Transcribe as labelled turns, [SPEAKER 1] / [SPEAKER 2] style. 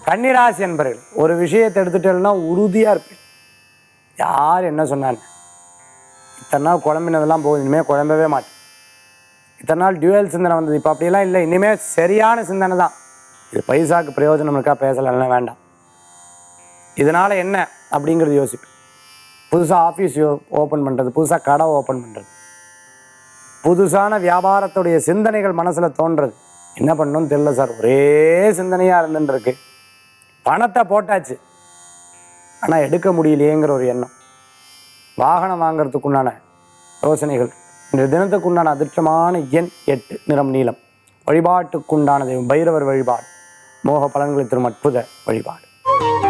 [SPEAKER 1] கன்னிராசி என்பர்கள் ஒரு விஷயத்தை எடுத்துட்டேன்னா உறுதியாக இருப்பேன் யார் என்ன சொன்னாங்க இத்தனை நாள் குழம்பினதெல்லாம் போகுது இனிமேல் குழம்பவே மாட்டேன் இத்தனை நாள் டியூவல் சிந்தனை வந்தது இப்போ அப்படியெல்லாம் இல்லை இனிமேல் சரியான சிந்தனை தான் இது பைசாக்கு பிரயோஜனம் இருக்கா பேசலாம் வேண்டாம் இதனால் என்ன அப்படிங்கிறது யோசிப்பேன் புதுசாக ஆஃபீஸ் ஓப்பன் பண்ணுறது புதுசாக கடை ஓப்பன் பண்ணுறது புதுசான வியாபாரத்துடைய சிந்தனைகள் மனசில் தோன்றது என்ன பண்ணணும்னு தெரியல சார் ஒரே சிந்தனையாக இருந்துருக்கு பணத்தை போட்டாச்சு ஆனால் எடுக்க முடியலையேங்கிற ஒரு எண்ணம் வாகனம் வாங்குறதுக்குண்டான யோசனைகள் இந்த தினத்துக்குண்டான அதிர்ஷ்டமான எண் எட்டு நிறம் நீலம் வழிபாட்டுக்குண்டான தெய்வம் பைரவர் வழிபாடு மோக பலன்களை தரும் அற்புத வழிபாடு